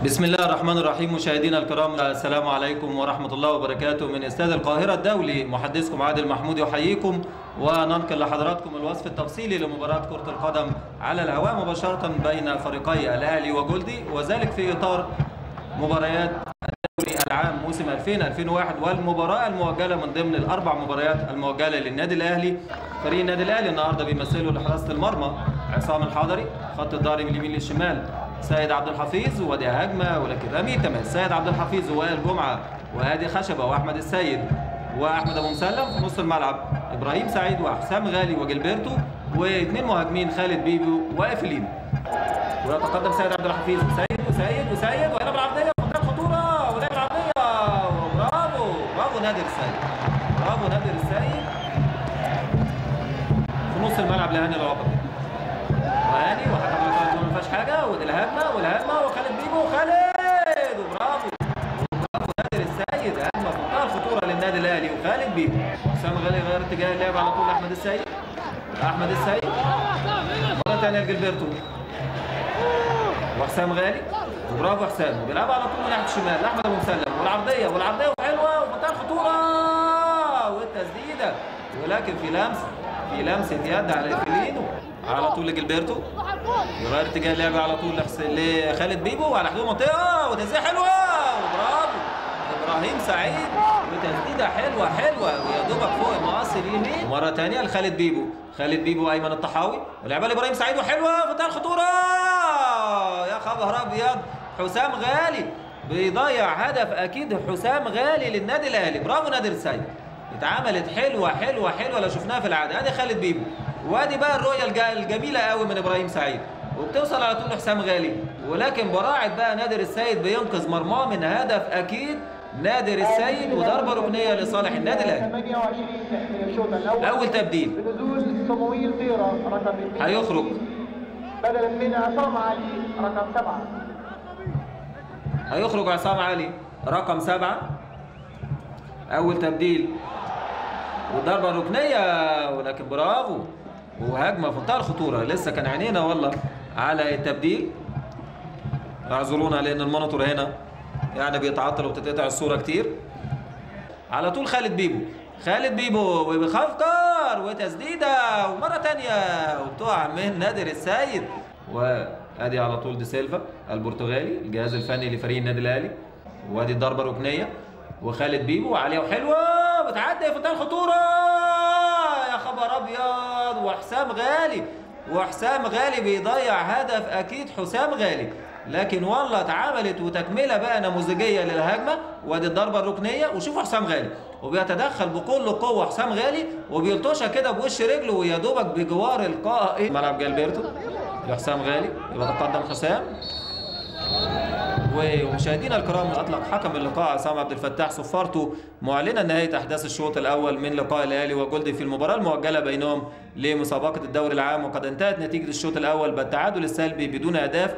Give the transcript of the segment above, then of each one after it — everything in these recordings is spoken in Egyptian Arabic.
بسم الله الرحمن الرحيم مشاهدينا الكرام السلام عليكم ورحمة الله وبركاته من استاد القاهرة الدولي محدثكم عادل محمود يحييكم وننقل لحضراتكم الوصف التفصيلي لمباراة كرة القدم على الهواء مباشرة بين فريقي الأهلي وجولدي وذلك في إطار مباريات الدوري العام موسم 2000 2001 والمباراة المؤجلة من ضمن الأربع مباريات المؤجلة للنادي الأهلي فريق النادي الأهلي النهارده بيمثله لحراسة المرمى عصام الحضري خط الظهر من اليمين للشمال سيد عبد الحفيظ ودي هجمه ولكن رمي تماس سيد عبد الحفيظ ووائل جمعه وهادي خشبه واحمد السيد واحمد ابو مسلم في نص الملعب ابراهيم سعيد وحسام غالي وجilberto واثنين مهاجمين خالد بيبو وافلين ويتقدم سيد عبد الحفيظ وسيد وسيد وسيد وهنا بالعرضيه منطقه خطوره ولعب العرضيه برافو برافو نادر السيد برافو نادر السيد في نص الملعب لهاني العقبي وهاني وحكم اللقاء ما فيهاش حاجه ودي الهجمه والهجمه وخالد بيبو خالد وبرافو برافو نادر السيد هجمه في منتهى الخطوره للنادي الاهلي وخالد بيبو حسام غالي غير اتجاه اللعب على طول احمد السيد احمد السيد مره ثانيه لجilberto وحسام غالي وبرافو حسام وبيلعبوا على طول من ناحيه الشمال لاحمد ابو مسلم والعرضيه والعرضيه حلوه ومنتهى الخطوره والتسديده ولكن في لمسه في لمسه يد على فيلينو على طول لجilberto يغير اتجاه اللعب على طول لحس- لخالد بيبو وعلى حدود المنطقه وتسديده حلوه وبرافو ابراهيم سعيد وتسديده حلوه حلوه ويا دوبك فوق المقص اليمين ومره ثانيه لخالد بيبو خالد بيبو ايمن الطحاوي ولعبها لابراهيم سعيد وحلوه في منتهى الخطوره يا خبر ابيض حسام غالي بيضيع هدف اكيد حسام غالي للنادي الاهلي برافو نادر السيد اتعملت حلوه حلوه حلوه لو شفناها في العاده ادي خالد بيبو وادي بقى الرؤيه الج- الجميله قوي من ابراهيم سعيد وبتوصل على طول لحسام غالي ولكن براعه بقى نادر السيد بينقذ مرماه من هدف اكيد نادر السيد وضربه ركنيه لصالح النادي الاهلي 28 من الشوط الاول اول تبديل بنزول صمويل طيره رقم 2 هيخرج بدلا من عصام علي رقم 7 هيخرج عصام علي رقم سبعة أول تبديل والضربة الركنية ولكن برافو وهجمة في منتهى الخطورة لسه كان عينينا والله على التبديل اعذرونا لأن المونيتور هنا يعني بيتعطل وبتتقطع الصورة كتير على طول خالد بيبو خالد بيبو وبخفقر وتسديده ومره تانية وبتقع من نادر السيد وادي على طول دي سيلفا البرتغالي الجهاز الفني لفريق النادي الاهلي وادي الضربه الركنيه وخالد بيبو عليها وحلوه بتعدي في منتهى الخطوره يا خبر ابيض وحسام غالي وحسام غالي بيضيع هدف اكيد حسام غالي لكن والله اتعملت وتكمله بقى نموذجيه للهجمه وادي الضربه الركنيه وشوفوا حسام غالي وبيتدخل بكل قوه حسام غالي وبيلطشها كده بوش رجله ويا دوبك بجوار القائد ملعب جالبرتو لحسام غالي يبقى تقدم حسام ومشاهدينا الكرام اطلق حكم اللقاء عصام عبد الفتاح صفارته معلنا نهايه احداث الشوط الاول من لقاء الاهلي وجولدي في المباراه المؤجله بينهم لمسابقه الدوري العام وقد انتهت نتيجه الشوط الاول بالتعادل السلبي بدون اهداف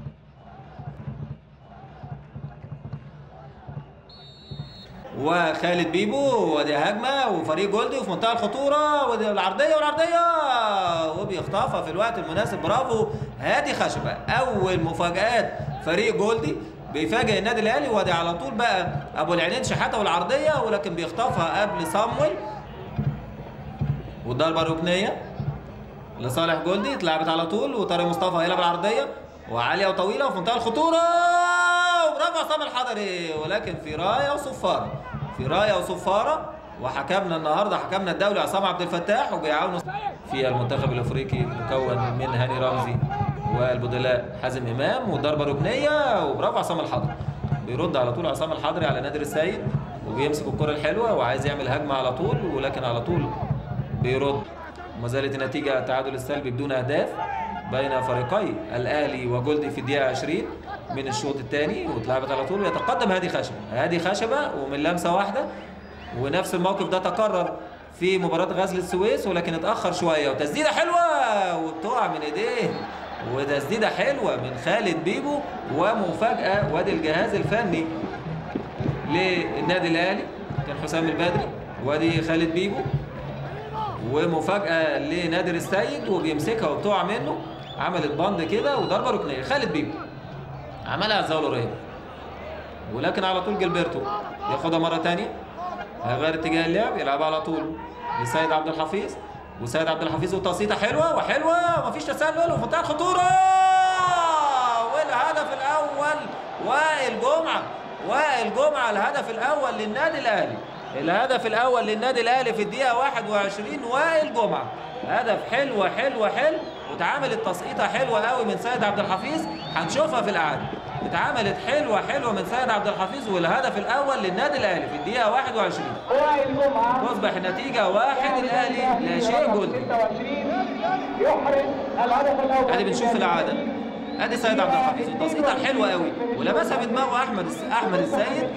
وخالد بيبو ودي هجمه وفريق جولدي وفي منتهى الخطوره ودي العرضيه والعرضيه وبيخطفها في الوقت المناسب برافو هادي خشبه اول مفاجات فريق جولدي بيفاجئ النادي الاهلي وادي على طول بقى ابو العينين شحاته والعرضيه ولكن بيخطفها قبل صامويل والضربه الركنيه لصالح جولدي اتلعبت على طول وطارق مصطفى هيلعب العرضيه وعاليه وطويله وفي منتهى الخطوره وبرافو عصام الحضري ولكن في رايه وصفاره في رايه وصفاره وحكمنا النهارده حكمنا الدولي عصام عبد الفتاح وبيعاونوا في المنتخب الافريقي مكون من هاني رمزي والبدلاء حازم امام والضربه ركنيه وبرافو عصام الحضري بيرد على طول عصام الحضري على نادر السيد وبيمسك الكره الحلوه وعايز يعمل هجمه على طول ولكن على طول بيرد وما زالت النتيجه التعادل السلبي بدون اهداف بين فريقي الاهلي وجولدي في الدقيقه 20 من الشوط الثاني واتلعبت على طول ويتقدم هادي خشبه هادي خشبه ومن لمسه واحده ونفس الموقف ده تكرر في مباراة غزل السويس ولكن اتأخر شوية وتسديدة حلوة وبتقع من ايديه وتسديدة حلوة من خالد بيبو ومفاجأة وادي الجهاز الفني للنادي الاهلي كان حسام البدري وادي خالد بيبو ومفاجأة لنادر السيد وبيمسكها وبتقع منه عملت بند كده وضربة ركنية خالد بيبو عملها زاولو ريم ولكن على طول جilberto ياخدها مره ثانيه هيغير اتجاه اللعب يلعبها على طول لسيد عبد الحفيظ وسيد عبد الحفيظ وتصيطه حلوه وحلوه ومفيش تسلل وفي منتهى الخطوره والهدف الاول وائل جمعه وائل جمعه الهدف الاول للنادي الاهلي الهدف الاول للنادي الاهلي في الدقيقه 21 وائل جمعه هدف حلوه حلوه حلو واتعملت تسقيطه حلوه قوي من سيد عبد الحفيظ هنشوفها في الاعاده اتعملت حلوه حلوه من سيد عبد الحفيظ والهدف الاول للنادي الاهلي في الدقيقه 21 وائل جمعة تصبح النتيجه واحد الاهلي لا شيء جول 26 يحرز الهدف الأول ادي بنشوف الاعاده ادي سيد عبد الحفيظ والتسقيطه الحلوه قوي ولمسها بدماغه احمد الس- احمد السيد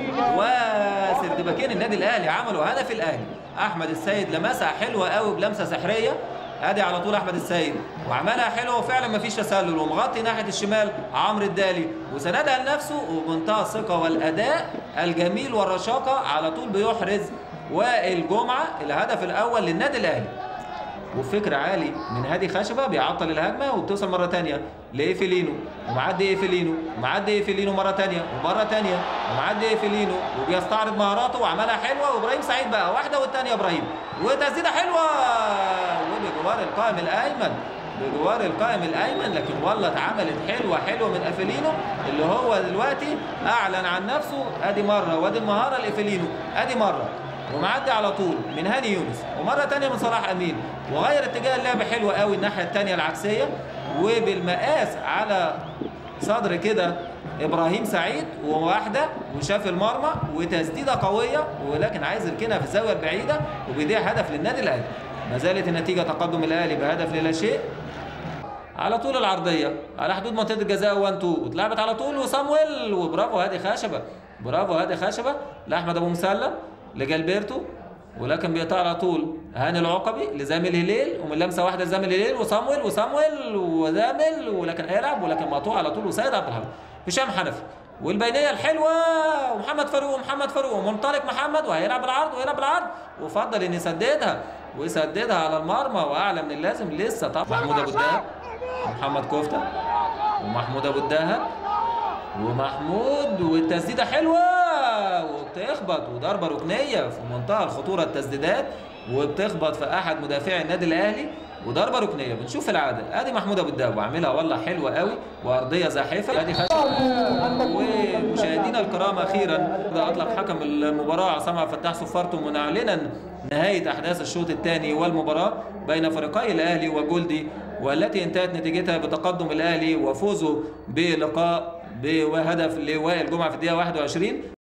وسردباكين النادي الاهلي عملوا هدف الاهلي احمد السيد لمسها حلوه قوي بلمسه سحريه ادي على طول احمد السيد وعملها حلوه وفعلا مفيش تسلل ومغطي ناحيه الشمال عمرو الدالي وسندها لنفسه وبمنتهى الثقه والاداء الجميل والرشاقه على طول بيحرز وائل جمعه الهدف الاول للنادي الاهلي وفكر عالي من هادي خشبه بيعطل الهجمه وبتوصل مره ثانيه لايفيلينو ومعدي ايفيلينو ومعدي ايفيلينو مره ثانيه ومره ثانيه ومعدي ايفيلينو وبيستعرض مهاراته وعملها حلوه وابراهيم سعيد بقى واحده والثانيه ابراهيم وتسديده حلوه وبجوار القائم الايمن بجوار القائم الايمن لكن والله اتعملت حلوه حلوه من افيلينو اللي هو دلوقتي اعلن عن نفسه ادي مره وادي المهاره لافيلينو ادي مره ومعدي على طول من هاني يونس ومره تانية من صلاح امين وغير اتجاه اللعب حلو قوي الناحيه التانية العكسيه وبالمقاس على صدر كده ابراهيم سعيد وواحده وشاف المرمى وتسديده قويه ولكن عايز يركنها في الزاويه البعيده وبيضيع هدف للنادي الاهلي ما زالت النتيجه تقدم الاهلي بهدف للا شيء على طول العرضيه على حدود منطقه الجزاء 1 2 واتلعبت على طول وصامويل وبرافو هادي خشبه برافو هادي خشبه لاحمد ابو مسلم لجالبرتو ولكن بيقطع على طول هاني العقبي لزامل الهليل ومن لمسه واحده لزامل الهليل وصامويل وصامويل وزامل ولكن هيلعب ولكن مقطوع على طول وسيد عبد الحميد هشام حنفي والبينيه الحلوه ومحمد فاروق ومحمد فاروق ومنطلق محمد وهيلعب العرض وهيلعب العرض وفضل ان يسددها ويسددها على المرمى واعلى من اللازم لسه طبعا محمود ابو الدهب ومحمد كفته ومحمود ابو الدهب ومحمود والتسديده حلوه وبتخبط وضربه ركنيه في منتهى الخطوره التسديدات وبتخبط في احد مدافعي النادي الاهلي وضربه ركنيه بنشوف العاده ادي محمود ابو الدهب وعاملها والله حلوه قوي وارضيه زاحفه ادي خشب ومشاهدينا الكرام اخيرا ده اطلق حكم المباراه عصام عبد الفتاح صفارته معلنا نهايه احداث الشوط الثاني والمباراه بين فريقي الاهلي وجولدي والتي انتهت نتيجتها بتقدم الاهلي وفوزه بلقاء بهدف لوائل جمعه في الدقيقه 21